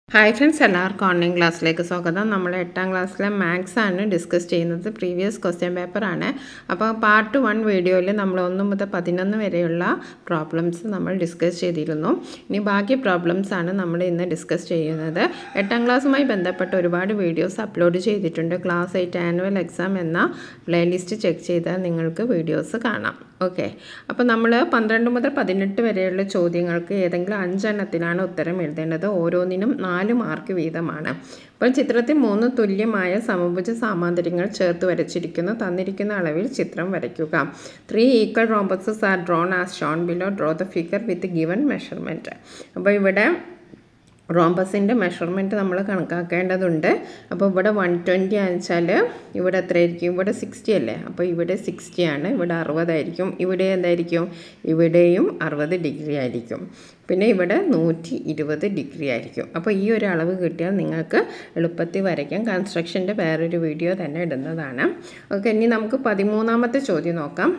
Hi friends എല്ലാവർക്കും online ക്ലാസ്സിലേക്ക് സ്വാഗതം നമ്മൾ എട്ടാം ക്ലാസ്സിലെ മാത്സ് ആണ് ഡിസ്കസ് ചെയ്യുന്നത് പ്രീവിയസ് ക്വസ്റ്റ്യൻ പേപ്പറാണ് അപ്പോൾ പാർട്ട് വൺ വീഡിയോയിൽ നമ്മൾ ഒന്ന് മുതൽ പതിനൊന്ന് വരെയുള്ള പ്രോബ്ലംസ് നമ്മൾ ഡിസ്കസ് ചെയ്തിരുന്നു ഇനി ബാക്കി പ്രോബ്ലംസ് ആണ് നമ്മൾ ഇന്ന് ഡിസ്കസ് ചെയ്യുന്നത് എട്ടാം ക്ലാസ്സുമായി ബന്ധപ്പെട്ട് ഒരുപാട് വീഡിയോസ് അപ്ലോഡ് ചെയ്തിട്ടുണ്ട് ക്ലാസ് എയ്റ്റ് ആനുവൽ എക്സാം എന്ന പ്ലേലിസ്റ്റ് ചെക്ക് ചെയ്താൽ നിങ്ങൾക്ക് വീഡിയോസ് കാണാം ഓക്കെ അപ്പോൾ നമ്മൾ പന്ത്രണ്ട് മുതൽ പതിനെട്ട് വരെയുള്ള ചോദ്യങ്ങൾക്ക് ഏതെങ്കിലും അഞ്ചെണ്ണത്തിലാണ് ഉത്തരം എഴുതേണ്ടത് ഓരോന്നിനും നാല് മാർക്ക് വീതമാണ് അപ്പോൾ ചിത്രത്തിൽ മൂന്ന് തുല്യമായ സമഭുജ സാമാന്തര്യങ്ങൾ ചേർത്ത് വരച്ചിരിക്കുന്നു തന്നിരിക്കുന്ന അളവിൽ ചിത്രം വരയ്ക്കുക three equal rhombuses are drawn as shown below draw the figure with given measurement അപ്പോൾ ഇവിടെ റോംബസിൻ്റെ മെഷർമെൻറ്റ് നമ്മൾ കണക്കാക്കേണ്ടതുണ്ട് അപ്പോൾ ഇവിടെ വൺ ട്വൻറ്റി ആണെച്ചാൽ ഇവിടെ എത്രയായിരിക്കും ഇവിടെ സിക്സ്റ്റി അല്ലേ അപ്പോൾ ഇവിടെ സിക്സ്റ്റി ആണ് ഇവിടെ അറുപതായിരിക്കും ഇവിടെ എന്തായിരിക്കും ഇവിടെയും അറുപത് ഡിഗ്രി ആയിരിക്കും പിന്നെ ഇവിടെ നൂറ്റി ഇരുപത് ഡിഗ്രി ആയിരിക്കും അപ്പോൾ ഈ ഒരു അളവ് കിട്ടിയാൽ നിങ്ങൾക്ക് എളുപ്പത്തിൽ വരയ്ക്കാം കൺസ്ട്രക്ഷൻ്റെ വേറൊരു വീഡിയോ തന്നെ ഇടുന്നതാണ് ഓക്കെ ഇനി നമുക്ക് പതിമൂന്നാമത്തെ ചോദ്യം നോക്കാം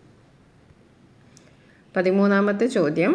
പതിമൂന്നാമത്തെ ചോദ്യം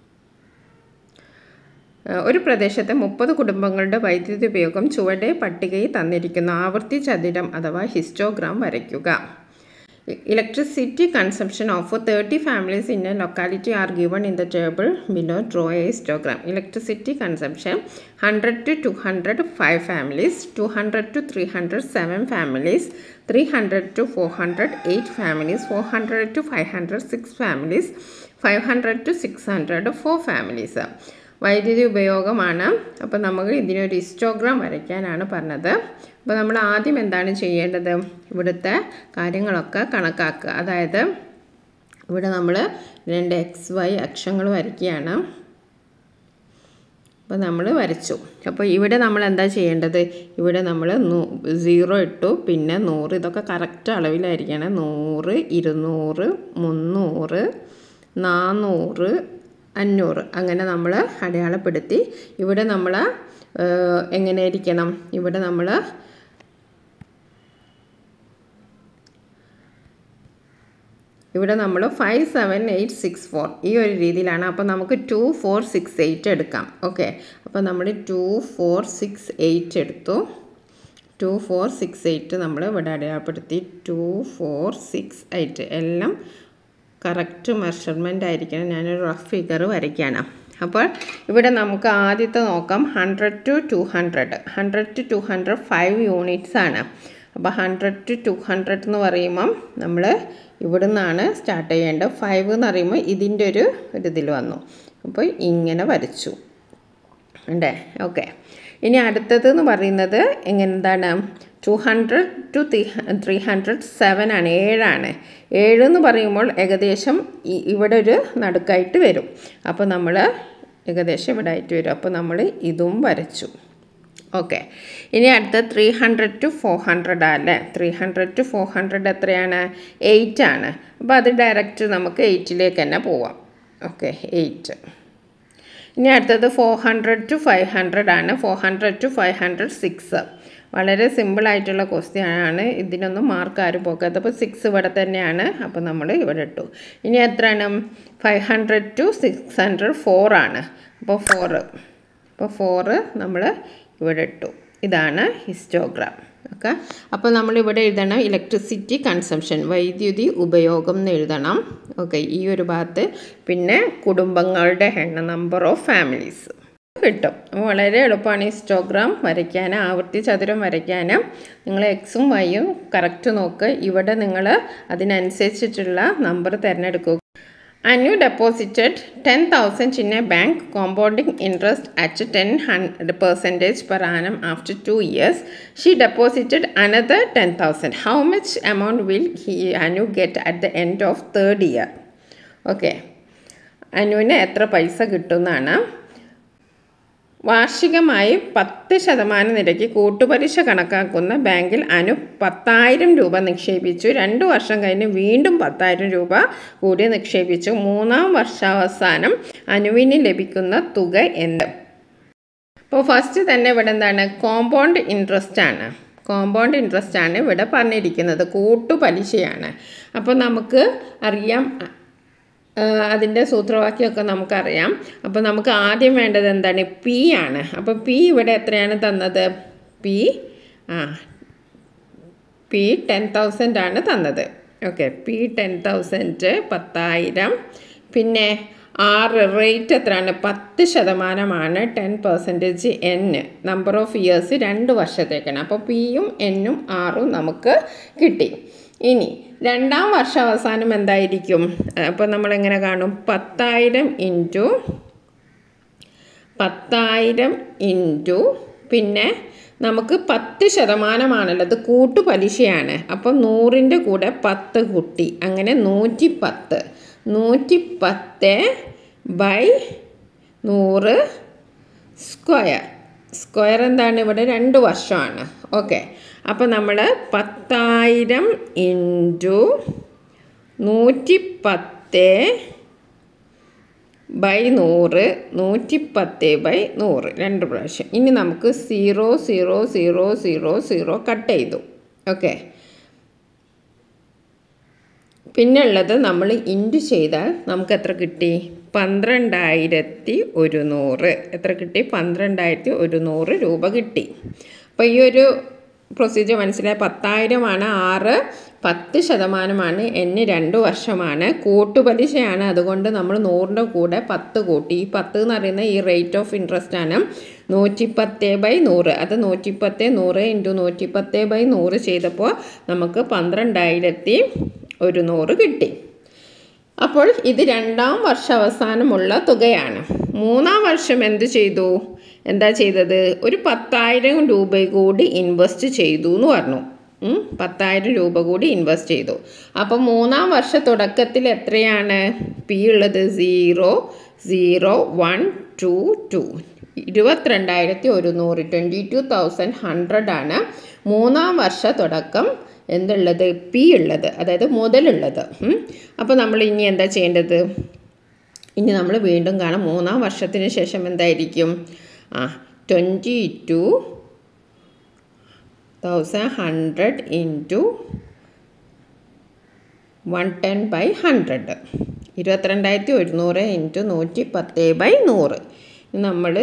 ഒരു പ്രദേശത്തെ മുപ്പത് കുടുംബങ്ങളുടെ വൈദ്യുതി ഉപയോഗം ചുവടെ പട്ടികയിൽ തന്നിരിക്കുന്ന ആവൃത്തി ചതുരം അഥവാ ഹിസ്റ്റോഗ്രാം വരയ്ക്കുക electricity consumption of thirty families in a locality are given in the table below draw a histogram electricity consumption hundred to two hundred five families two hundred to three hundred seven families three hundred to four hundred eight families four hundred to five hundred six families five hundred to six hundred four families വൈദ്യുതി ഉപയോഗമാണ് അപ്പോൾ നമുക്ക് ഇതിനൊരു histogram വരയ്ക്കാനാണ് പറഞ്ഞത് അപ്പോൾ നമ്മൾ ആദ്യം എന്താണ് ചെയ്യേണ്ടത് ഇവിടുത്തെ കാര്യങ്ങളൊക്കെ കണക്കാക്കുക അതായത് ഇവിടെ നമ്മൾ രണ്ട് എക്സ് വൈ അക്ഷങ്ങൾ വരയ്ക്കുകയാണ് അപ്പോൾ നമ്മൾ വരച്ചു അപ്പോൾ ഇവിടെ നമ്മൾ എന്താ ചെയ്യേണ്ടത് ഇവിടെ നമ്മൾ സീറോ ഇട്ടു പിന്നെ നൂറ് ഇതൊക്കെ കറക്റ്റ് അളവിലായിരിക്കണം നൂറ് ഇരുന്നൂറ് മുന്നൂറ് നാന്നൂറ് അഞ്ഞൂറ് അങ്ങനെ നമ്മൾ അടയാളപ്പെടുത്തി ഇവിടെ നമ്മൾ എങ്ങനെ ഇരിക്കണം ഇവിടെ നമ്മൾ ഇവിടെ നമ്മൾ five seven eight six four ഈ ഒരു രീതിയിലാണ് അപ്പോൾ നമുക്ക് ടു ഫോർ സിക്സ് എയ്റ്റ് എടുക്കാം ഓക്കെ അപ്പോൾ നമ്മൾ ടു ഫോർ സിക്സ് എയ്റ്റ് എടുത്തു ടു ഫോർ സിക്സ് എയ്റ്റ് നമ്മൾ ഇവിടെ അടയാളപ്പെടുത്തി ടു ഫോർ സിക്സ് എയ്റ്റ് എല്ലാം കറക്റ്റ് മെഷർമെൻ്റ് ആയിരിക്കണം ഞാനൊരു റഫ് ഫിഗർ വരയ്ക്കുകയാണ് അപ്പോൾ ഇവിടെ നമുക്ക് ആദ്യത്തെ നോക്കാം hundred to two hundred hundred to two hundred five units ആണ് അപ്പോൾ ഹൺഡ്രഡ് ടു ടു ഹൺഡ്രഡ് എന്ന് പറയുമ്പം നമ്മൾ ഇവിടെ നിന്നാണ് സ്റ്റാർട്ട് ചെയ്യേണ്ടത് ഫൈവ് എന്ന് പറയുമ്പോൾ ഇതിൻ്റെ ഒരു ഒരു ഇതിൽ വന്നു അപ്പോൾ ഇങ്ങനെ വരച്ചു ഉണ്ടേ ഓക്കെ ഇനി അടുത്തത് എന്ന് പറയുന്നത് എങ്ങനെ എന്താണ് two hundred to three three hundred seven ആണ് ഏഴാണ് ഏഴ് എന്ന് പറയുമ്പോൾ ഏകദേശം ഇവിടെ ഒരു നടുക്കായിട്ട് വരും അപ്പോൾ നമ്മൾ ഏകദേശം ഇവിടെ ആയിട്ട് വരും അപ്പോൾ നമ്മൾ ഇതും വരച്ചു ഓക്കെ ഇനി അടുത്ത three hundred to four hundred അല്ലേ three hundred to four hundred എത്രയാണ് എയ്റ്റ് ആണ് അപ്പോൾ അത് ഡയറക്റ്റ് നമുക്ക് എയ്റ്റിലേക്ക് തന്നെ പോവാം ഓക്കെ എയ്റ്റ് ഇനി അടുത്തത് four hundred to five hundred ആണ് four hundred to five hundred six വളരെ സിമ്പിളായിട്ടുള്ള ക്വസ്റ്റ്യൻ ആണ് ഇതിനൊന്നും മാർക്ക് ആരും പോകാത്ത അപ്പോൾ സിക്സ് ഇവിടെ തന്നെയാണ് അപ്പോൾ നമ്മൾ ഇവിടെ ഇട്ടു ഇനി എത്രയാണ് five hundred to six hundred four ആണ് അപ്പോൾ ഫോറ് അപ്പോൾ ഫോറ് നമ്മൾ ഇവിടെ ഇട്ടു ഇതാണ് ഹിസ്റ്റോഗ്രാം ഓക്കെ അപ്പോൾ നമ്മളിവിടെ എഴുതണം ഇലക്ട്രിസിറ്റി കൺസംഷൻ വൈദ്യുതി ഉപയോഗം എന്ന് എഴുതണം ഓക്കെ ഈ ഒരു ഭാഗത്ത് പിന്നെ കുടുംബങ്ങളുടെ എണ്ണം നമ്പർ ഓഫ് ഫാമിലീസ് കിട്ടും വളരെ എളുപ്പമാണ് ഹിസ്റ്റോഗ്രാം വരയ്ക്കാൻ ആവൃത്തി ചതുരം വരയ്ക്കാൻ നിങ്ങൾ എക്സും വൈയും കറക്റ്റ് നോക്ക് ഇവിടെ നിങ്ങൾ അതിനനുസരിച്ചിട്ടുള്ള നമ്പർ തിരഞ്ഞെടുക്കുക Anu deposited ten thousand in a bank compounding interest at ten hundred percentage per annum after two years she deposited another ten thousand how much amount will he Anu get at the end of third year okay അനുവിന് എത്ര പൈസ കിട്ടുമെന്നാണ് വാർഷികമായി പത്ത് ശതമാനം നിരക്ക് കൂട്ടുപലിശ കണക്കാക്കുന്ന ബാങ്കിൽ അനു പത്തായിരം രൂപ നിക്ഷേപിച്ചു രണ്ട് വർഷം കഴിഞ്ഞ് വീണ്ടും പത്തായിരം രൂപ കൂടി നിക്ഷേപിച്ചു മൂന്നാം വർഷാവസാനം അനുവിന് ലഭിക്കുന്ന തുക എന്ത് അപ്പോൾ ഫസ്റ്റ് തന്നെ ഇവിടെ എന്താണ് കോമ്പൗണ്ട് ഇൻട്രസ്റ്റ് ആണ് കോമ്പൗണ്ട് ഇൻട്രസ്റ്റ് ആണ് ഇവിടെ പറഞ്ഞിരിക്കുന്നത് കൂട്ടുപലിശയാണ് അപ്പോൾ നമുക്ക് അറിയാം അതിൻ്റെ സൂത്രവാക്യമൊക്കെ നമുക്കറിയാം അപ്പോൾ നമുക്ക് ആദ്യം വേണ്ടത് എന്താണ് പി ആണ് അപ്പോൾ പി ഇവിടെ എത്രയാണ് തന്നത് പി ആ പി ടെൻ തൗസൻഡ് ആണ് തന്നത് ഓക്കെ പി ടെൻ തൗസൻഡ് പത്തായിരം പിന്നെ ആറ് റേറ്റ് എത്രയാണ് പത്ത് ശതമാനമാണ് ten percentage n number of years രണ്ട് വർഷത്തേക്കാണ് അപ്പോൾ പിയും എന്നും ആറും നമുക്ക് കിട്ടി ഇനി രണ്ടാം വർഷ അവസാനം എന്തായിരിക്കും അപ്പോൾ നമ്മളെങ്ങനെ കാണും പത്തായിരം ഇൻറ്റു പത്തായിരം ഇൻറ്റു പിന്നെ നമുക്ക് പത്ത് ശതമാനമാണല്ലോ അത് കൂട്ടുപലിശയാണ് അപ്പം നൂറിൻ്റെ കൂടെ പത്ത് കുട്ടി അങ്ങനെ നൂറ്റി പത്ത് നൂറ്റി പത്ത് ബൈ നൂറ് സ്ക്വയർ സ്ക്വയർ എന്താണ് ഇവിടെ രണ്ട് വർഷമാണ് ഓക്കെ അപ്പോൾ നമ്മൾ പത്തായിരം ഇൻറ്റു നൂറ്റി പത്ത് ബൈ നൂറ് നൂറ്റി പത്ത് ബൈ നൂറ് രണ്ട് പ്രാവശ്യം ഇനി നമുക്ക് zero zero zero zero zero cut ചെയ്തു ഓക്കെ പിന്നെ ഉള്ളത് നമ്മൾ ഇൻറ്റു ചെയ്താൽ നമുക്ക് എത്ര കിട്ടി പന്ത്രണ്ടായിരത്തി ഒരുന്നൂറ് എത്ര കിട്ടി പന്ത്രണ്ടായിരത്തി ഒരുന്നൂറ് രൂപ കിട്ടി അപ്പോൾ ഈ ഒരു പ്രൊസീജിയർ മനസ്സിലായി പത്തായിരമാണ് ആറ് പത്ത് ശതമാനമാണ് എന്ന് രണ്ട് വർഷമാണ് കൂട്ടുപലിശയാണ് അതുകൊണ്ട് നമ്മൾ നൂറിൻ്റെ കൂടെ പത്ത് കൂട്ടി ഈ പത്ത് എന്ന് പറയുന്ന ഈ റേറ്റ് ഓഫ് ഇൻട്രസ്റ്റ് ആണ് നൂറ്റി പത്ത് ബൈ നൂറ് അത് നൂറ്റി പത്ത് നൂറ് ഇൻറ്റു നൂറ്റി പത്ത് ബൈ നൂറ് ചെയ്തപ്പോൾ നമുക്ക് പന്ത്രണ്ടായിരത്തി ഒരുന്നൂറ് കിട്ടി അപ്പോൾ ഇത് രണ്ടാം വർഷ അവസാനമുള്ള തുകയാണ് മൂന്നാം വർഷം എന്ത് ചെയ്തു എന്താ ചെയ്തത് ഒരു പത്തായിരം രൂപ കൂടി ഇൻവെസ്റ്റ് ചെയ്തു എന്ന് പറഞ്ഞു ഉം, പത്തായിരം രൂപ കൂടി ഇൻവെസ്റ്റ് ചെയ്തു അപ്പം മൂന്നാം വർഷ തുടക്കത്തിൽ എത്രയാണ് പി ഉള്ളത് zero zero one two two ഇരുപത്തിരണ്ടായിരത്തി ഒരുന്നൂറ് ട്വൻറ്റി ടു തൗസൻഡ് ഹൺഡ്രഡ് ആണ് മൂന്നാം വർഷ തുടക്കം എന്തുള്ളത് പി ഉള്ളത് അതായത് മുതലുള്ളത് ഉം. അപ്പോൾ നമ്മൾ ഇനി എന്താ ചെയ്യേണ്ടത് ഇനി നമ്മൾ വീണ്ടും കാണാം മൂന്നാം വർഷത്തിന് ശേഷം എന്തായിരിക്കും ആ twenty two thousand hundred into one ten by hundred ഇരുപത്തിരണ്ടായിരത്തി ഒരുന്നൂറ് ഇൻറ്റു നൂറ്റി പത്ത് ബൈ നൂറ് നമ്മൾ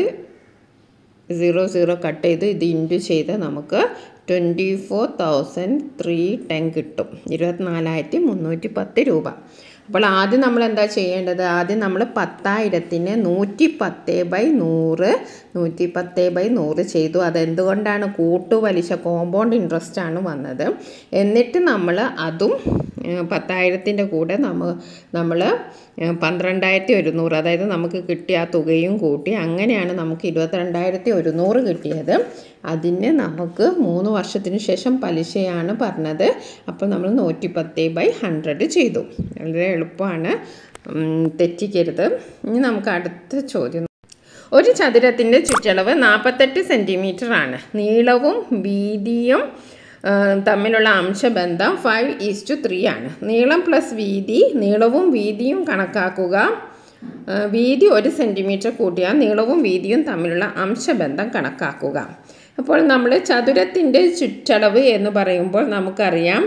സീറോ സീറോ കട്ട് ചെയ്ത് ഇത് ഇൻറ്റു ചെയ്ത് നമുക്ക് twenty four thousand three ten കിട്ടും ഇരുപത്തിനാലായിരത്തി മുന്നൂറ്റി പത്ത് രൂപ അപ്പോൾ ആദ്യം നമ്മൾ എന്താ ചെയ്യേണ്ടത് ആദ്യം നമ്മൾ പത്തായിരത്തിന് നൂറ്റി പത്ത് ബൈ നൂറ് നൂറ്റി പത്ത് ബൈ നൂറ് ചെയ്തു അതെന്തുകൊണ്ടാണ് കൂട്ടുപലിശ കോമ്പൗണ്ട് ഇൻട്രസ്റ്റ് ആണ് വന്നത് എന്നിട്ട് നമ്മൾ അതും ഏഹ്, പത്തായിരത്തിൻ്റെ കൂടെ നമ്മൾ നമ്മൾ ഏഹ്, പന്ത്രണ്ടായിരത്തി ഒരുന്നൂറ് അതായത് നമുക്ക് കിട്ടിയ ആ തുകയും കൂട്ടി അങ്ങനെയാണ് നമുക്ക് ഇരുപത്തിരണ്ടായിരത്തി ഒരുന്നൂറ് കിട്ടിയത് അതിന് നമുക്ക് മൂന്ന് വർഷത്തിന് ശേഷം പലിശയാണ് പറഞ്ഞത് അപ്പോൾ നമ്മൾ നൂറ്റി പത്ത് ബൈ ഹൺഡ്രഡ് ചെയ്തു വളരെ എളുപ്പമാണ് ഉം, തെറ്റിക്കരുത് ഇനി നമുക്ക് അടുത്ത ചോദ്യം ഒരു ചതുരത്തിൻ്റെ ചുറ്റളവ് നാൽപ്പത്തെട്ട് സെൻറ്റിമീറ്റർ ആണ് നീളവും വീതിയും ആ, തമ്മിലുള്ള അംശബന്ധം ഫൈവ് ഈസ് ടു ത്രീ ആണ് നീളം പ്ലസ് വീതി നീളവും വീതിയും കണക്കാക്കുക ആ, വീതി ഒരു സെൻറ്റിമീറ്റർ കൂട്ടിയാൽ നീളവും വീതിയും തമ്മിലുള്ള അംശബന്ധം കണക്കാക്കുക അപ്പോൾ നമ്മൾ ചതുരത്തിൻ്റെ ചുറ്റളവ് എന്ന് പറയുമ്പോൾ നമുക്കറിയാം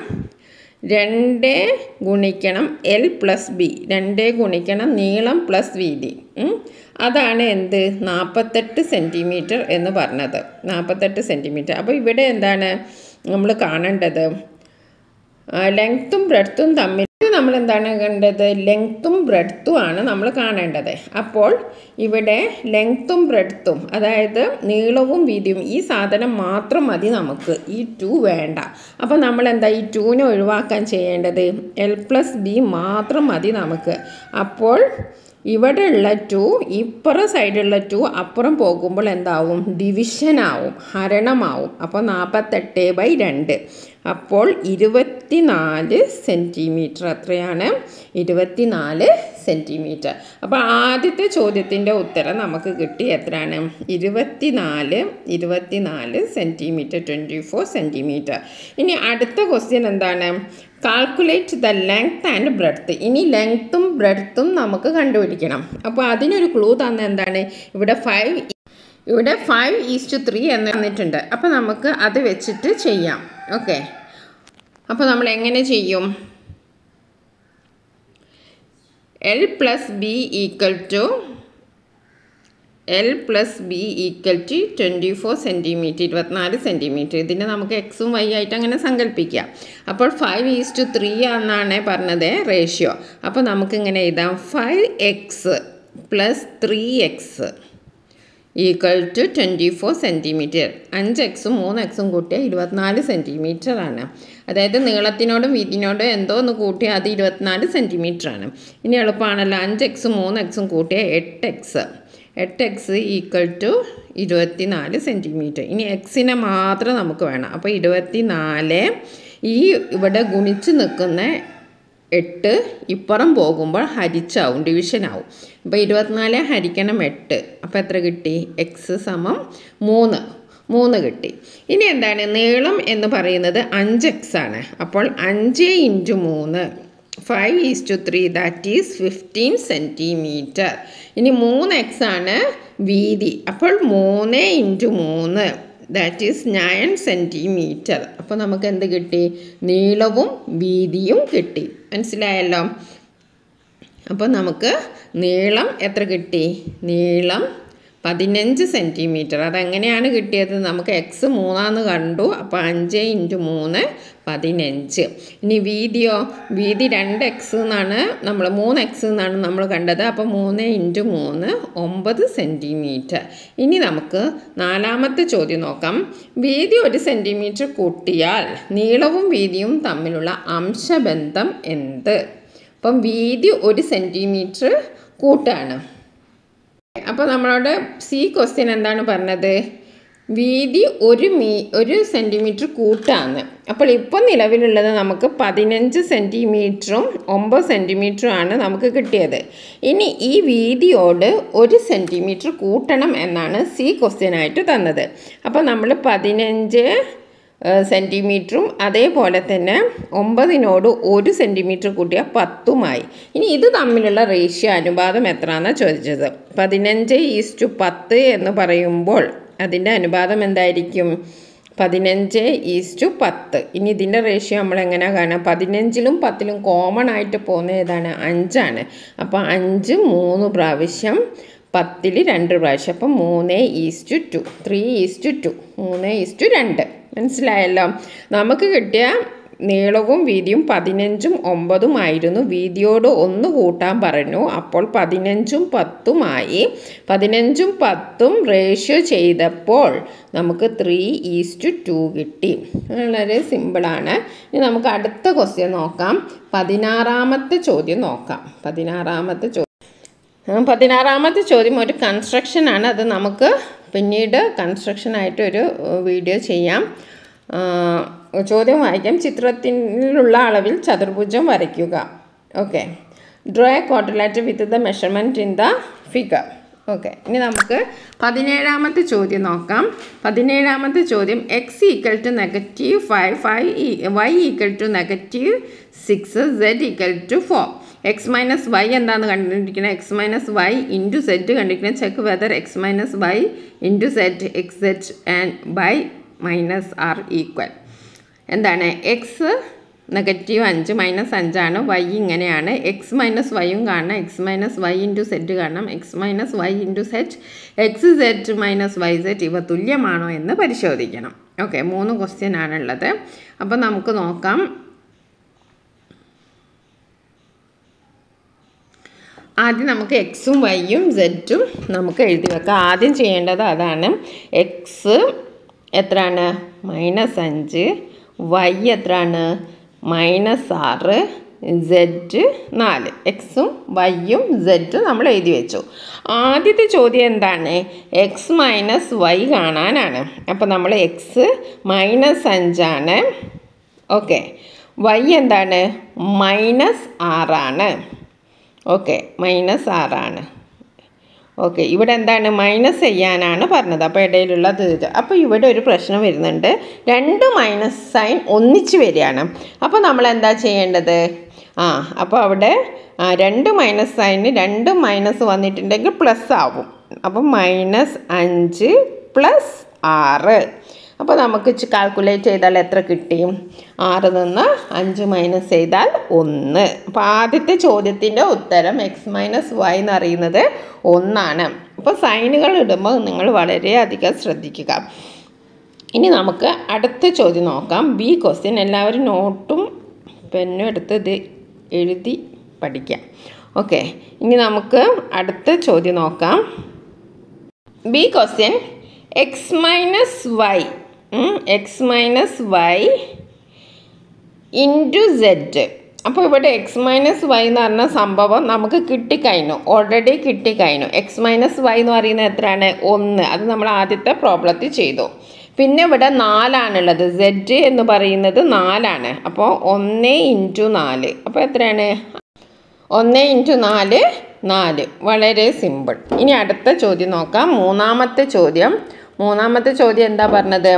രണ്ട് ഗുണിക്കണം എൽ പ്ലസ് ബി രണ്ട് ഗുണിക്കണം നീളം പ്ലസ് വീതി ഉം. അതാണ് എന്ത് നാൽപ്പത്തെട്ട് സെൻറ്റിമീറ്റർ എന്ന് പറഞ്ഞത് നാൽപ്പത്തെട്ട് സെൻറ്റിമീറ്റർ അപ്പോൾ ഇവിടെ എന്താണ് നമ്മൾ കാണേണ്ടത് ലെങ്ത്തും ബ്രെഡ്ത്തും തമ്മിൽ നമ്മൾ എന്താണ് കണ്ടത് ലെങ്ത്തും ബ്രെഡ്ത്തും ആണ് നമ്മൾ കാണേണ്ടത് അപ്പോൾ ഇവിടെ ലെങ്ത്തും ബ്രെഡ്ത്തും അതായത് നീളവും വീതിയും ഈ സാധനം മാത്രം മതി നമുക്ക് ഈ ടു വേണ്ട അപ്പോൾ നമ്മൾ എന്താ ഈ ടൂനെ ഒഴിവാക്കാൻ ചെയ്യേണ്ടത് എൽ പ്ലസ് ബി മാത്രം മതി നമുക്ക് അപ്പോൾ ഇവിടെയുള്ള ടു ഇപ്പുറം സൈഡിലുള്ള ടു അപ്പുറം പോകുമ്പോൾ എന്താവും ഡിവിഷൻ ആവും ഹരണമാവും അപ്പോൾ നാൽപ്പത്തെട്ട് ബൈ രണ്ട് അപ്പോൾ ഇരുപത്തിനാല് സെൻറ്റിമീറ്റർ എത്രയാണ് ഇരുപത്തിനാല് സെൻറ്റിമീറ്റർ അപ്പോൾ ആദ്യത്തെ ചോദ്യത്തിൻ്റെ ഉത്തരം നമുക്ക് കിട്ടി എത്രയാണ് ഇരുപത്തിനാല് ഇരുപത്തിനാല് സെൻറ്റിമീറ്റർ ട്വൻറ്റി ഫോർ സെൻറ്റിമീറ്റർ ഇനി അടുത്ത ക്വസ്റ്റ്യൻ എന്താണ് calculate the length and breadth ഇനി ലെങ്ത്തും ബ്രെഡ്ത്തും നമുക്ക് കണ്ടുപിടിക്കണം അപ്പോൾ അതിനൊരു ക്ലൂ തന്ന എന്താണ് ഇവിടെ ഫൈവ് ഇവിടെ ഫൈവ് ഈസ്റ്റ് ത്രീ എന്ന് തന്നിട്ടുണ്ട് അപ്പോൾ നമുക്ക് അത് വെച്ചിട്ട് ചെയ്യാം ഓക്കെ അപ്പോൾ നമ്മൾ എങ്ങനെ ചെയ്യും L plus B equal to L plus B equal to twenty four centimetre ഇരുപത്തിനാല് സെൻറ്റിമീറ്റർ ഇതിനെ നമുക്ക് എക്സും വൈ ആയിട്ട് അങ്ങനെ സങ്കല്പിക്കാം അപ്പോൾ ഫൈവ് ഈസ് ടു ത്രീ എന്നാണ് പറഞ്ഞത് റേഷ്യോ അപ്പോൾ നമുക്കിങ്ങനെ എഴുതാം five X plus three X equal to twenty four centimetre അഞ്ച് എക്സും മൂന്ന് എക്സും കൂട്ടിയാൽ ഇരുപത്തിനാല് സെൻറ്റിമീറ്റർ ആണ് അതായത് നീളത്തിനോടും വീതിനോടും എന്തോ ഒന്ന് കൂട്ടിയാൽ അത് ഇരുപത്തിനാല് സെൻറ്റിമീറ്റർ ആണ് ഇനി എളുപ്പമാണല്ലോ അഞ്ച് എക്സും മൂന്ന് എക്സും കൂട്ടിയാൽ എട്ട് എക്സ് എട്ട് എക്സ് ഈക്വൽ ടു ഇരുപത്തിനാല് സെൻറ്റിമീറ്റർ ഇനി എക്സിനെ മാത്രം നമുക്ക് വേണം അപ്പോൾ ഇരുപത്തിനാല് ഈ ഇവിടെ ഗുണിച്ച് നിൽക്കുന്ന എട്ട് ഇപ്പുറം പോകുമ്പോൾ ഹരിച്ചാവും ഡിവിഷൻ ആവും അപ്പോൾ ഇരുപത്തിനാല് ഹരിക്കണം എട്ട് അപ്പോൾ എത്ര കിട്ടി എക്സ് സമം മൂന്ന് മൂന്ന് കിട്ടി ഇനി എന്താണ് നീളം എന്ന് പറയുന്നത് അഞ്ച് എക്സ് ആണ് അപ്പോൾ അഞ്ച് ഇൻറ്റു മൂന്ന് five is to three that is fifteen centimetre ഇനി മൂന്ന് എക്സ് ആണ് വീതി അപ്പോൾ മൂന്ന് ഇൻറ്റു മൂന്ന് ദാറ്റ് ഈസ് നയൻ സെൻറ്റിമീറ്റർ അപ്പോൾ നമുക്ക് എന്ത് കിട്ടി നീളവും വീതിയും കിട്ടി മനസ്സിലായല്ലോ അപ്പോൾ നമുക്ക് നീളം എത്ര കിട്ടി നീളം പതിനഞ്ച് സെൻറ്റിമീറ്റർ അതെങ്ങനെയാണ് കിട്ടിയത് നമുക്ക് എക്സ് മൂന്നാന്ന് കണ്ടു അപ്പോൾ അഞ്ച് ഇൻറ്റു മൂന്ന് പതിനഞ്ച് ഇനി വീതിയോ വീതി രണ്ട് എക്സ് എന്നാണ് നമ്മൾ മൂന്ന് എക്സ് എന്നാണ് നമ്മൾ കണ്ടത് അപ്പോൾ മൂന്ന് ഇൻറ്റു മൂന്ന് ഒമ്പത് സെൻറ്റിമീറ്റർ ഇനി നമുക്ക് നാലാമത്തെ ചോദ്യം നോക്കാം വീതി ഒരു സെൻറ്റിമീറ്റർ കൂട്ടിയാൽ നീളവും വീതിയും തമ്മിലുള്ള അംശബന്ധം എന്ത് അപ്പം വീതി ഒരു സെൻറ്റിമീറ്റർ കൂട്ടാണ് അപ്പോൾ നമ്മളോട് സി ക്വസ്റ്റ്യൻ എന്താണ് പറഞ്ഞത് വീതി ഒരു മീ ഒരു സെൻറ്റിമീറ്റർ കൂട്ടാണ് അപ്പോൾ ഇപ്പോൾ നിലവിലുള്ളത് നമുക്ക് പതിനഞ്ച് സെൻറ്റിമീറ്ററും ഒമ്പത് സെൻറ്റിമീറ്ററും ആണ് നമുക്ക് കിട്ടിയത് ഇനി ഈ വീതിയോട് ഒരു സെൻറ്റിമീറ്റർ കൂട്ടണം എന്നാണ് സി ക്വസ്റ്റ്യൻ ആയിട്ട് തന്നത് അപ്പോൾ നമ്മൾ പതിനഞ്ച് സെൻറ്റിമീറ്ററും അതേപോലെ തന്നെ ഒമ്പതിനോട് ഒരു സെൻറ്റിമീറ്റർ കൂട്ടിയാൽ പത്തുമായി ഇനി ഇത് തമ്മിലുള്ള റേഷ്യോ അനുപാതം എത്രയാണെന്നാണ് ചോദിച്ചത് പതിനഞ്ച് ഈസ്റ്റു പത്ത് എന്ന് പറയുമ്പോൾ അതിൻ്റെ അനുപാതം എന്തായിരിക്കും പതിനഞ്ച് ഈസ്റ്റു പത്ത് ഇനി ഇതിൻ്റെ റേഷ്യോ നമ്മൾ എങ്ങനെയാണ് കാണുക പതിനഞ്ചിലും പത്തിലും കോമൺ ആയിട്ട് പോകുന്ന ഏതാണ് അഞ്ചാണ് അപ്പോൾ അഞ്ച് മൂന്ന് പ്രാവശ്യം പത്തിൽ രണ്ട് പ്രാവശ്യം അപ്പം മൂന്ന് is to two three is to two മൂന്ന് ഈസ്റ്റു രണ്ട് മനസ്സിലായല്ലോ നമുക്ക് കിട്ടിയ നീളവും വീതിയും പതിനഞ്ചും ഒമ്പതുമായിരുന്നു വീതിയോട് ഒന്ന് കൂട്ടാൻ പറഞ്ഞു അപ്പോൾ പതിനഞ്ചും പത്തുമായി പതിനഞ്ചും പത്തും റേഷ്യോ ചെയ്തപ്പോൾ നമുക്ക് ത്രീ ഈസ്റ്റു ടു കിട്ടി വളരെ സിമ്പിളാണ് ഇനി നമുക്ക് അടുത്ത ക്വസ്റ്റ്യൻ നോക്കാം പതിനാറാമത്തെ ചോദ്യം നോക്കാം പതിനാറാമത്തെ ചോദ്യം പതിനാറാമത്തെ ചോദ്യം ഒരു കൺസ്ട്രക്ഷനാണ് അത് നമുക്ക് പിന്നീട് കൺസ്ട്രക്ഷനായിട്ട് ഒരു വീഡിയോ ചെയ്യാം ചോദ്യം വായിക്കാം ചിത്രത്തിലുള്ള അളവിൽ ചതുർഭുജം വരയ്ക്കുക okay draw a quadrilateral with the measurement in the figure okay ഇനി നമുക്ക് പതിനേഴാമത്തെ ചോദ്യം നോക്കാം പതിനേഴാമത്തെ ചോദ്യം X equal to negative five five Y equal to negative six Z equal to four X minus Y എന്താണെന്ന് കണ്ടിരിക്കുന്നത് X minus Y into set കണ്ടിരിക്കുന്നത് check whether X minus Y into set X set and Y minus R equal എന്താണ് X negative അഞ്ച് minus അഞ്ചാണ് Y ഇങ്ങനെയാണ് X minus വൈയും കാണണം X minus Y into set കാണണം X minus Y into set X set minus Y set ഇവ തുല്യമാണോ എന്ന് പരിശോധിക്കണം ഓക്കെ മൂന്ന് ക്വസ്റ്റ്യൻ ആണുള്ളത് അപ്പോൾ നമുക്ക് നോക്കാം ആദ്യം നമുക്ക് എക്സും വൈയും സെറ്റും നമുക്ക് എഴുതി വെക്കാം ആദ്യം ചെയ്യേണ്ടത് അതാണ് എക്സ് എത്രയാണ് മൈനസ് അഞ്ച് വൈ എത്രയാണ് മൈനസ് ആറ് സെഡ് നാല് എക്സും വൈയും സെഡും നമ്മൾ എഴുതി വെച്ചു ആദ്യത്തെ ചോദ്യം എന്താണ് എക്സ് മൈനസ് വൈ കാണാനാണ് അപ്പോൾ നമ്മൾ എക്സ് മൈനസ് അഞ്ചാണ് ഓക്കെ വൈ എന്താണ് മൈനസ് ആറാണ് ഓക്കെ മൈനസ് ആറാണ് ഓക്കെ ഇവിടെ എന്താണ് മൈനസ് ചെയ്യാനാണ് പറഞ്ഞത് അപ്പോൾ ഇടയിലുള്ളത് ഇത് അപ്പോൾ ഇവിടെ ഒരു പ്രശ്നം വരുന്നുണ്ട് രണ്ട് മൈനസ് സൈൻ ഒന്നിച്ച് വരികയാണ് അപ്പോൾ നമ്മൾ എന്താ ചെയ്യേണ്ടത് ആ അപ്പോൾ അവിടെ ആ രണ്ട് മൈനസ് സൈന് രണ്ട് മൈനസ് വന്നിട്ടുണ്ടെങ്കിൽ പ്ലസ് ആവും അപ്പം മൈനസ് അഞ്ച് പ്ലസ് ആറ് അപ്പോൾ നമുക്ക് കാൽക്കുലേറ്റ് ചെയ്താൽ എത്ര കിട്ടി ആറ് നിന്ന് അഞ്ച് മൈനസ് ചെയ്താൽ ഒന്ന് അപ്പോൾ ആദ്യത്തെ ചോദ്യത്തിൻ്റെ ഉത്തരം എക്സ് മൈനസ് വൈ എന്ന് അറിയുന്നത് ഒന്നാണ് അപ്പോൾ സൈനുകൾ ഇടുമ്പോൾ നിങ്ങൾ വളരെയധികം ശ്രദ്ധിക്കുക ഇനി നമുക്ക് അടുത്ത ചോദ്യം നോക്കാം ബി ക്വസ്റ്റ്യൻ എല്ലാവരും നോട്ടും പെന്നും എടുത്ത് ഇത് എഴുതി പഠിക്കാം ഓക്കെ ഇനി നമുക്ക് അടുത്ത ചോദ്യം നോക്കാം B question X minus Y X minus Y into Z അപ്പോൾ ഇവിടെ എക്സ് മൈനസ് വൈ എന്ന് പറഞ്ഞ സംഭവം നമുക്ക് കിട്ടിക്കഴിഞ്ഞു ഓൾറെഡി കിട്ടിക്കഴിഞ്ഞു എക്സ് മൈനസ് വൈ എന്ന് പറയുന്നത് എത്രയാണ് ഒന്ന് അത് നമ്മൾ ആദ്യത്തെ പ്രോബ്ലത്തിൽ ചെയ്തു പിന്നെ ഇവിടെ നാലാണുള്ളത് സെഡ് എന്ന് പറയുന്നത് നാലാണ് അപ്പോൾ ഒന്ന് ഇൻറ്റു നാല് അപ്പോൾ എത്രയാണ് ഒന്ന് ഇൻറ്റു നാല് നാല് വളരെ സിമ്പിൾ ഇനി അടുത്ത ചോദ്യം നോക്കാം മൂന്നാമത്തെ ചോദ്യം മൂന്നാമത്തെ ചോദ്യം എന്താ പറഞ്ഞത്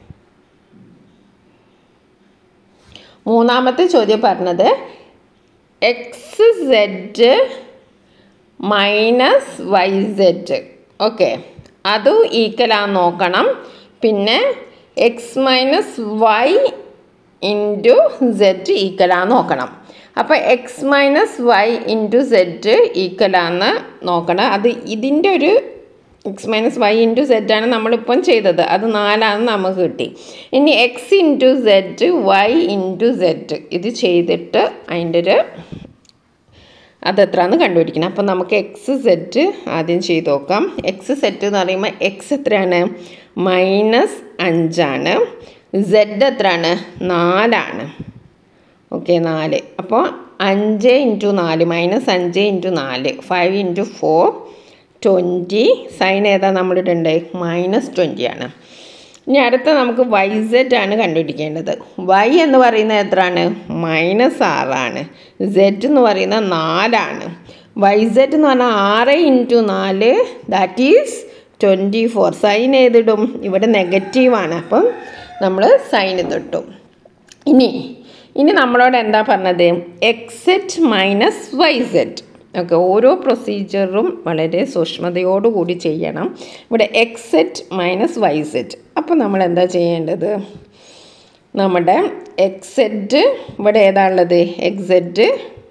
മൂന്നാമത്തെ ചോദ്യം പറഞ്ഞത് X Z minus Y Z okay അതും ഈക്വലാന്ന് നോക്കണം പിന്നെ X minus Y into Z ഈക്വലാന്ന് നോക്കണം അപ്പോൾ X minus Y into Z ഈക്വലാന്ന് നോക്കണം അത് ഇതിൻ്റെ ഒരു X minus Y into Z ആണ് നമ്മളിപ്പം ചെയ്തത് അത് നാലാണെന്ന് നമുക്ക് കിട്ടി ഇനി X into Z Y into Z ഇത് ചെയ്തിട്ട് അതിൻ്റെ ഒരു അതെത്രയാണെന്ന് കണ്ടുപിടിക്കണം അപ്പം നമുക്ക് എക്സ് സെറ്റ് ആദ്യം ചെയ്ത് നോക്കാം എക്സ് സെറ്റ് എന്ന് പറയുമ്പോൾ എക്സ് എത്രയാണ് മൈനസ് അഞ്ചാണ് സെഡ് എത്രയാണ് നാലാണ് ഓക്കെ നാല് അപ്പോൾ അഞ്ച് ഇൻറ്റു നാല് മൈനസ് അഞ്ച് ഇൻറ്റു നാല് five into four twenty sign ഏതാ നമ്മളിടണ്ടേ മൈനസ് ട്വൻറ്റി ആണ് ഇനി അടുത്ത നമുക്ക് വൈ സെഡ് ആണ് കണ്ടുപിടിക്കേണ്ടത് വൈ എന്ന് പറയുന്നത് എത്രയാണ് മൈനസ് ആറാണ് സെഡ് എന്ന് പറയുന്നത് നാലാണ് വൈ സെഡ് എന്ന് പറഞ്ഞാൽ ആറ് ഇൻറ്റു നാല് that is twenty four sign ഏതിടും ഇവിടെ നെഗറ്റീവാണ് അപ്പം നമ്മൾ സൈൻ ഇതിട്ടും ഇനി ഇനി നമ്മളോട് എന്താ പറഞ്ഞത് X set minus Y set okay ഓരോ പ്രൊസീജിയറും വളരെ സൂക്ഷ്മതയോടുകൂടി ചെയ്യണം ഇവിടെ എക്സെറ്റ് മൈനസ് വൈ സെറ്റ് അപ്പോൾ നമ്മൾ എന്താ ചെയ്യേണ്ടത് നമ്മുടെ എക്സെറ്റ് ഇവിടെ ഏതാണുള്ളത് എക്സെറ്റ്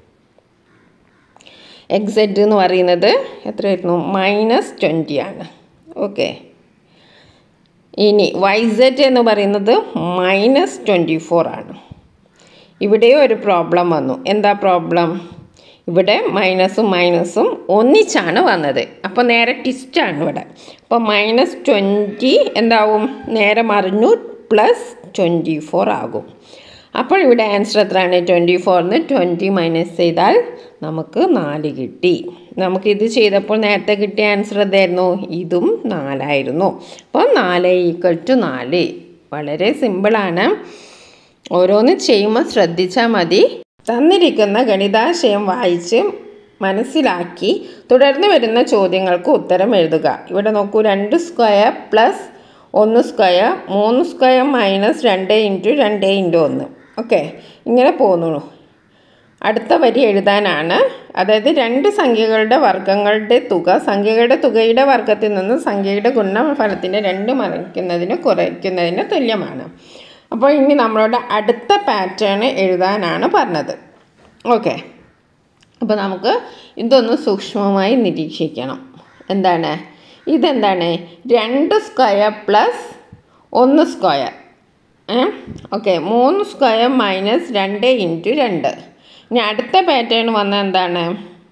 എക്സെറ്റ് എന്ന് പറയുന്നത് എത്രയായിരുന്നു മൈനസ് ട്വൻറ്റി ആണ് ഓക്കെ ഇനി വൈ സെറ്റ് എന്ന് പറയുന്നത് മൈനസ് ട്വൻറ്റി ഫോർ ആണ് ഇവിടെ ഒരു പ്രോബ്ലം വന്നു എന്താ പ്രോബ്ലം ഇവിടെ മൈനസും മൈനസും ഒന്നിച്ചാണ് വന്നത് അപ്പോൾ നേരെ ടിസ്റ്റാണ് ഇവിടെ അപ്പോൾ മൈനസ് ട്വൻറ്റി എന്താവും നേരെ മറിഞ്ഞു പ്ലസ് ട്വൻറ്റി ഫോർ ആകും അപ്പോൾ ഇവിടെ ആൻസർ എത്രയാണ് ട്വൻറ്റി ഫോറിന് ട്വൻറ്റി മൈനസ് ചെയ്താൽ നമുക്ക് നാല് കിട്ടി നമുക്കിത് ചെയ്തപ്പോൾ നേരത്തെ കിട്ടിയ ആൻസർ എന്തായിരുന്നു ഇതും നാലായിരുന്നു അപ്പോൾ നാല് ഈക്വൽ ടു നാല് വളരെ സിമ്പിളാണ് ഓരോന്ന് ചെയ്യുമ്പോൾ ശ്രദ്ധിച്ചാൽ മതി തന്നിരിക്കുന്ന ഗണിതാശയം വായിച്ച് മനസ്സിലാക്കി തുടർന്ന് വരുന്ന ചോദ്യങ്ങൾക്ക് ഉത്തരം എഴുതുക ഇവിടെ നോക്കൂ രണ്ട് സ്ക്വയർ പ്ലസ് ഒന്ന് സ്ക്വയർ മൂന്ന് സ്ക്വയർ മൈനസ് രണ്ട് ഇൻറ്റു രണ്ട് ഇൻറ്റു ഒന്ന് ഓക്കെ ഇങ്ങനെ പോകുന്നു അടുത്ത വരി എഴുതാനാണ് അതായത് രണ്ട് സംഖ്യകളുടെ വർഗ്ഗങ്ങളുടെ തുക സംഖ്യകളുടെ തുകയുടെ വർഗ്ഗത്തിൽ നിന്ന് സംഖ്യയുടെ ഗുണഫലത്തിൻ്റെ രണ്ട് മറിക്കുന്നതിന് കുറയ്ക്കുന്നതിന് തുല്യമാണ് അപ്പോൾ ഇനി നമ്മളോട് അടുത്ത പാറ്റേൺ എഴുതാനാണ് പറഞ്ഞത് ഓക്കെ അപ്പോൾ നമുക്ക് ഇതൊന്ന് സൂക്ഷ്മമായി നിരീക്ഷിക്കണം എന്താണ് ഇതെന്താണ് രണ്ട് സ്ക്വയർ പ്ലസ് ഒന്ന് സ്ക്വയർ ഓക്കെ മൂന്ന് സ്ക്വയർ മൈനസ് രണ്ട് ഇൻറ്റു രണ്ട് ഇനി അടുത്ത പാറ്റേൺ വന്ന എന്താണ്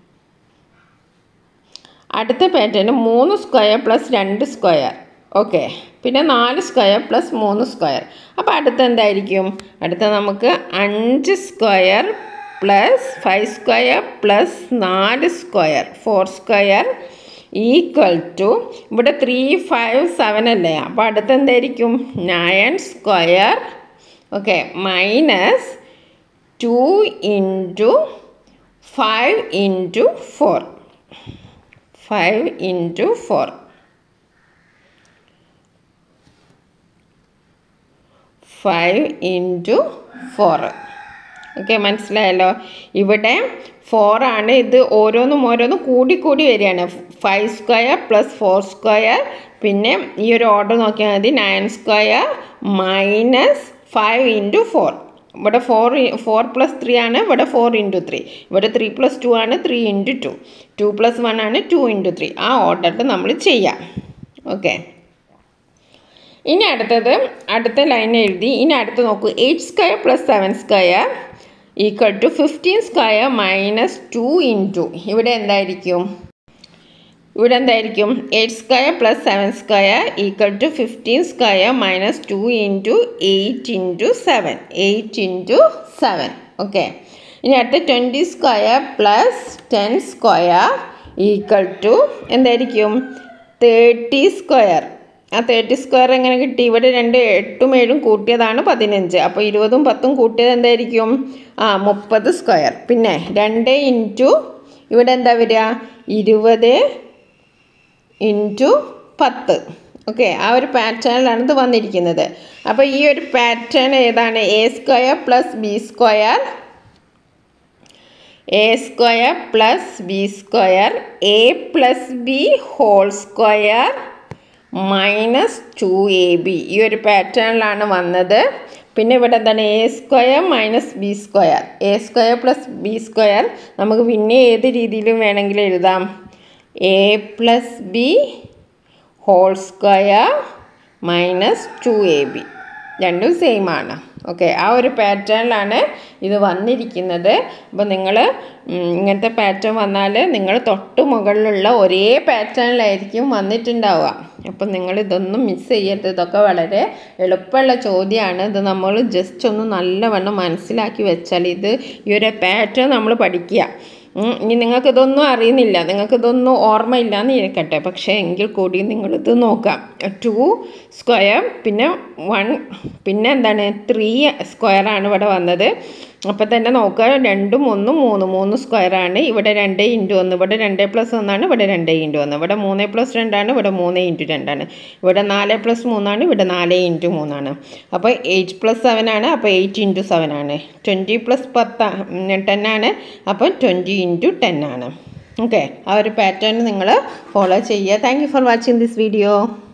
അടുത്ത പാറ്റേൺ മൂന്ന് സ്ക്വയർ പ്ലസ് രണ്ട് സ്ക്വയർ ഓക്കെ പിന്നെ നാല് സ്ക്വയർ പ്ലസ് മൂന്ന് സ്ക്വയർ അപ്പോൾ അടുത്ത എന്തായിരിക്കും അടുത്ത നമുക്ക് അഞ്ച് square plus five square plus നാല് square four square equal to ഇവിടെ ത്രീ ഫൈവ് സെവൻ അല്ലേ അപ്പോൾ അടുത്ത എന്തായിരിക്കും nine square okay minus two into five into four five into four five into four okay മനസ്സിലായല്ലോ ഇവിടെ ഫോർ ആണ് ഇത് ഓരോന്നും ഓരോന്നും കൂടി കൂടി വരികയാണ് five square plus four square പിന്നെ ഈ ഒരു ഓർഡർ നോക്കിയാൽ മതി nine square minus five into four ഇവിടെ ഫോർ ഫോർ പ്ലസ് ത്രീ ആണ് ഇവിടെ ഫോർ ഇൻറ്റു ത്രീ ഇവിടെ ത്രീ പ്ലസ് ടു ആണ് three into two two plus one ആണ് ടു ഇൻറ്റു ത്രീ ആ ഓർഡറിൽ നമ്മൾ ചെയ്യാം ഓക്കെ ഇനി അടുത്തത് അടുത്ത ലൈൻ എഴുതി ഇനി അടുത്ത് നോക്കൂ eight square plus seven square equal to fifteen square minus two into ഇവിടെ എന്തായിരിക്കും ഇവിടെ എന്തായിരിക്കും eight square plus seven square equal to fifteen square minus two into eight into seven eight into seven okay ഇനി അടുത്ത twenty square plus ten square equal to എന്തായിരിക്കും thirty square ആ thirty square എങ്ങനെ കിട്ടി ഇവിടെ രണ്ട് എട്ടും ഏഴും കൂട്ടിയതാണ് പതിനഞ്ച് അപ്പോൾ ഇരുപതും പത്തും കൂട്ടിയത് എന്തായിരിക്കും ആ മുപ്പത് സ്ക്വയർ പിന്നെ രണ്ട് ഇൻറ്റു ഇവിടെ എന്താ വരിക ഇരുപത് ഇൻറ്റു പത്ത് ഓക്കെ ആ ഒരു പാറ്റേണിലാണ് ഇത് വന്നിരിക്കുന്നത് അപ്പോൾ ഈ ഒരു പാറ്റേൺ ഏതാണ് A square plus B square A square plus B square A plus B whole square minus two A B ഈ ഒരു പാറ്റേണിലാണ് വന്നത് പിന്നെ ഇവിടെ എന്താണ് A square minus B square A square plus B square നമുക്ക് പിന്നെ ഏത് രീതിയിലും വേണമെങ്കിൽ എഴുതാം A plus B whole square minus two A B രണ്ടും സെയിം ആണ് ഓക്കെ ആ ഒരു പാറ്റേണിലാണ് ഇത് വന്നിരിക്കുന്നത് അപ്പോൾ നിങ്ങൾ ഇങ്ങനത്തെ പാറ്റേൺ വന്നാൽ നിങ്ങൾ തൊട്ട് മുകളിലുള്ള ഒരേ പാറ്റേണിലായിരിക്കും വന്നിട്ടുണ്ടാവുക അപ്പം നിങ്ങൾ ഇതൊന്നും മിസ് ചെയ്യരുത് ഇതൊക്കെ വളരെ എളുപ്പമുള്ള ചോദ്യമാണ് ഇത് നമ്മൾ ജസ്റ്റ് ഒന്ന് നല്ലവണ്ണം മനസ്സിലാക്കി വെച്ചാൽ ഇത് ഈ ഒരു പാറ്റേൺ നമ്മൾ പഠിക്കുക ഉം, ഇനി നിങ്ങൾക്ക് ഇതൊന്നും അറിയുന്നില്ല നിങ്ങൾക്ക് ഇതൊന്നും ഓർമ്മയില്ല എന്ന് ഇരിക്കട്ടെ പക്ഷേ എങ്കിൽ കൂടി നിങ്ങളിത് നോക്കാം ടു സ്ക്വയർ പിന്നെ വൺ പിന്നെ എന്താണ് ത്രീ സ്ക്വയറാണ് ഇവിടെ വന്നത് അപ്പോൾ തന്നെ നോക്കുക രണ്ടും ഒന്നും മൂന്ന് മൂന്ന് സ്ക്വയറാണ് ഇവിടെ രണ്ട് ഇൻറ്റു ഒന്ന് ഇവിടെ രണ്ട് പ്ലസ് ഒന്നാണ് ഇവിടെ രണ്ട് ഇൻറ്റു ഒന്ന് ഇവിടെ മൂന്ന് പ്ലസ് രണ്ടാണ് ഇവിടെ മൂന്ന് ഇൻറ്റു രണ്ടാണ് ഇവിടെ നാല് പ്ലസ് മൂന്നാണ് ഇവിടെ നാല് ഇൻറ്റു മൂന്നാണ് അപ്പോൾ എയ്റ്റ് പ്ലസ് സെവൻ ആണ് അപ്പോൾ എയ്റ്റ് ഇൻറ്റു സെവൻ ആണ് ട്വൻറ്റി പ്ലസ് പത്ത് ടെൻ ആണ് അപ്പോൾ ട്വൻറ്റി ഇൻറ്റു ടെൻ ആണ് ഓക്കെ ആ ഒരു പാറ്റേൺ നിങ്ങൾ ഫോളോ ചെയ്യുക thank you for watching this video